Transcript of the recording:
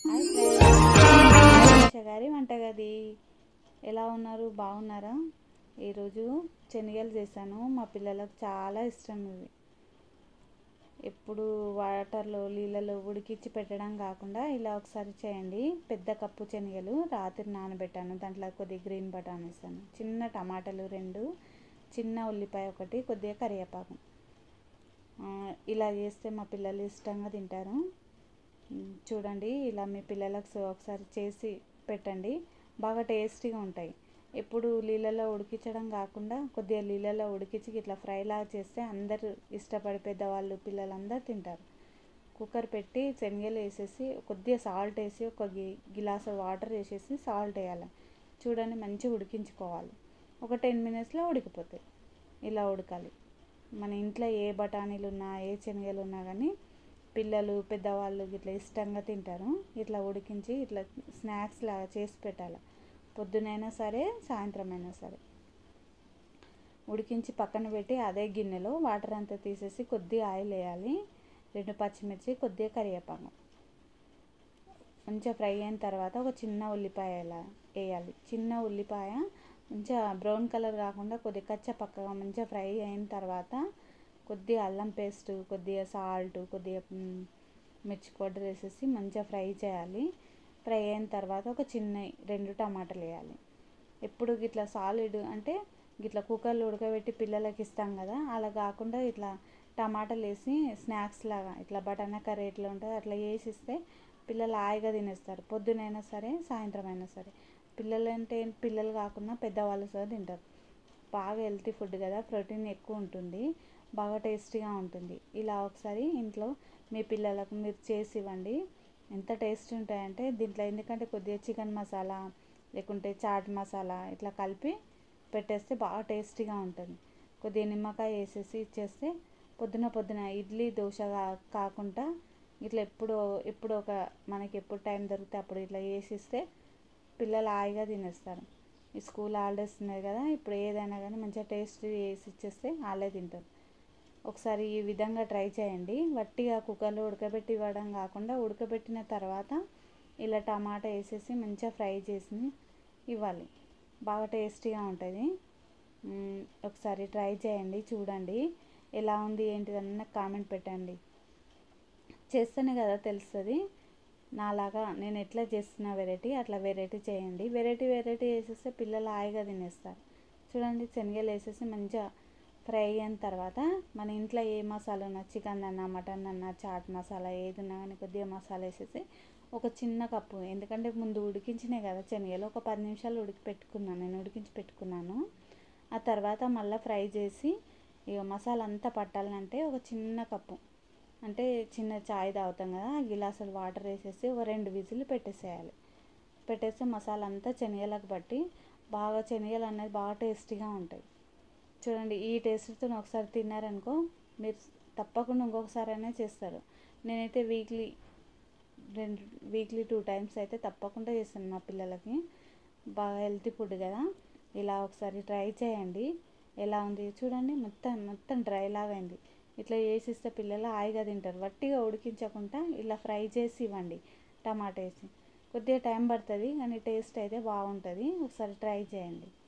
hi friends గారి వంటగది ఎలా ఉన్నారు బాగున్నారా ఈరోజు శనగలు చేశాను మా పిల్లలకు చాలా ఇష్టం ఇవి ఎప్పుడు వాటర్లో నీళ్ళలో ఉడికించి పెట్టడం కాకుండా ఇలా ఒకసారి చేయండి పెద్ద కప్పు శనగలు రాత్రి నానబెట్టాను దాంట్లో కొద్దిగా గ్రీన్ బటాన్ వేసాను చిన్న టమాటాలు రెండు చిన్న ఉల్లిపాయ ఒకటి కొద్దిగా కరివేపాకు ఆ, ఇలా చేస్తే మా పిల్లలు ఇష్టంగా తింటారు ఉమ్, చూడండి ఇలా మీ పిల్లలకు సో- ఒకసారి చేసి పెట్టండి బాగా టేస్టీగా ఉంటాయి ఎప్పుడు నీళ్ళలో ఉడికించడం కాకుండా కొద్దిగా నీళ్ళలో ఉడికించి ఇట్లా ఫ్రై లాగా చేస్తే అందరూ ఇష్టపడి పెద్దవాళ్ళు పిల్లలందరూ తింటారు కుక్కర్ పెట్టి శనగలు వేసేసి కొద్దిగా సాల్ట్ వేసి ఒక గి గిలాసు వాటర్ వేసేసి సాల్ట్ వేయాలి చూడండి మంచిగా ఉడికించుకోవాలి ఒక టెన్ మినిట్స్లో ఉడికిపోతాయి ఇలా ఉడకాలి మన ఇంట్లో ఏ బఠానీలు ఉన్నా ఏ శనగలు ఉన్నా కానీ పిల్లలు పెద్దవాళ్ళు ఇట్లా ఇష్టంగా తింటారు ఇట్లా ఉడికించి ఇట్లా స్నాక్స్ లాగా చేసి పెట్టాలి పొద్దునైనా సరే సాయంత్రం అయినా సరే ఉడికించి పక్కన పెట్టి అదే గిన్నెలో వాటర్ అంతా తీసేసి కొద్దిగా ఆయిల్ వేయాలి రెండు పచ్చిమిర్చి కొద్దిగా కరివేపాకు మంచిగా ఫ్రై అయిన తర్వాత ఒక చిన్న ఉల్లిపాయ ఇలా వేయాలి చిన్న ఉల్లిపాయ మంచిగా బ్రౌన్ కలర్ కాకుండా కొద్దిగా కచ్చ పక్కగా మంచిగా ఫ్రై అయిన తర్వాత కొద్దిగా అల్లం పేస్ట్ కొద్దిగా సాల్ట్ కొద్దిగా మ్, మిర్చి పౌడర్ వేసేసి మంచిగా ఫ్రై చేయాలి ఫ్రై అయిన తర్వాత ఒక చిన్న రెండు టమాటాలు వేయాలి ఎప్పుడు ఇట్లా సాలిడ్ అంటే ఇట్లా కుక్కర్లో ఉడకబెట్టి పిల్లలకి ఇస్తాం కదా అలా కాకుండా ఇట్లా టమాటాలు వేసి స్నాక్స్ లాగా ఇట్లా బటానా కర్రీ ఎట్లా ఉంటుంది అట్లా వేసి ఇస్తే పిల్లలు హాయిగా తినేస్తారు పొద్దునైనా సరే సాయంత్రం అయినా సరే పిల్లలు అంటే పిల్లలు కాకుండా పెద్దవాళ్ళు సరే తింటారు బాగా హెల్తీ ఫుడ్ కదా ప్రోటీన్ ఎక్కువ ఉంటుంది బాగా టేస్టీగా ఉంటుంది ఇలా ఒకసారి ఇంట్లో మీ పిల్లలకు మీరు చేసి ఇవ్వండి ఎంత టేస్ట్ ఉంటాయంటే దీంట్లో ఎందుకంటే కొద్దిగా చికెన్ మసాలా లేకుంటే చాట్ మసాలా ఇట్లా కలిపి పెట్టేస్తే బాగా టేస్టీగా ఉంటుంది కొద్దిగా నిమ్మకాయ వేసేసి ఇచ్చేస్తే పొద్దున పొద్దున ఇడ్లీ దోశ కా- కాకుండా ఇట్లా ఎప్పుడు ఎప్పుడు ఒక మనకి ఎప్పుడు టైం దొరికితే అప్పుడు ఇట్లా వేసిస్తే పిల్లలు హాయిగా తినేస్తారు ఈ స్కూల్ హాలిడేస్ ఉన్నాయి కదా ఇప్పుడు ఏదైనా కానీ మంచిగా టేస్ట్ వేసి ఇచ్చేస్తే వాళ్ళే తింటారు ఒకసారి ఈ విధంగా ట్రై చేయండి వట్టిగా కుక్కర్లో ఉడకబెట్టి ఇవ్వడం కాకుండా ఉడకబెట్టిన తర్వాత ఇలా టమాటా వేసేసి మంచిగా ఫ్రై చేసి ఇవ్వాలి బాగా టేస్టీగా ఉంటుంది మ్మ్, ఒకసారి ట్రై చేయండి చూడండి ఎలా ఉంది ఏంటిదని నాకు కామెంట్ పెట్టండి చేస్తేనే కదా తెలుస్తుంది నాలాగా నేను ఎట్లా చేస్తున్న వెరైటీ అట్లా వెరైటీ చేయండి వెరైటీ వెరైటీ వేసేస్తే పిల్లలు హాయిగా తినేస్తారు చూడండి శనగలు వేసేసి మంచిగా ఫ్రై అయిన తర్వాత మన ఇంట్లో ఏ మసాలా ఉన్నా చికెన్ అన్నా మటన్ అన్నా చాట్ మసాలా ఏది ఉన్నా కానీ కొద్దిగా మసాలా వేసేసి ఒక చిన్న కప్పు ఎందుకంటే ముందు ఉడికించినాయి కదా శనగలు ఒక పది నిమిషాలు ఉడికి పెట్టుకున్నాను నేను ఉడికించి పెట్టుకున్నాను ఆ తర్వాత మళ్ళీ ఫ్రై చేసి ఇక మసాలా అంతా పట్టాలంటే ఒక చిన్న కప్పు అంటే చిన్న చాయ్ తాగుతాం కదా ఆ గిలాసులు వాటర్ వేసేసి ఒక రెండు విజిల్ పెట్టేసేయాలి పెట్టేస్తే మసాలా అంతా శనగలకు బట్టి బాగా శనగలు అనేది బాగా టేస్టీగా ఉంటాయి చూడండి ఈ టేస్ట్తో ఒకసారి తిన్నారనుకో మీరు తప్పకుండా ఇంకొకసారి అయినా చేస్తారు నేనైతే వీక్లీ రెండు వీక్లీ టూ టైమ్స్ అయితే తప్పకుండా చేస్తాను మా పిల్లలకి బాగా హెల్తీ ఫుడ్ కదా ఇలా ఒకసారి ట్రై చేయండి ఎలా ఉంది చూడండి మొత్తం మొత్తం డ్రై లాగా అయింది ఇట్లా చేసిస్తే పిల్లలు హాయిగా తింటారు వట్టిగా ఉడికించకుండా ఇలా ఫ్రై చేసి ఇవ్వండి టమాటా వేసి కొద్దిగా టైం పడుతుంది కానీ టేస్ట్ అయితే బాగుంటుంది ఒకసారి ట్రై చేయండి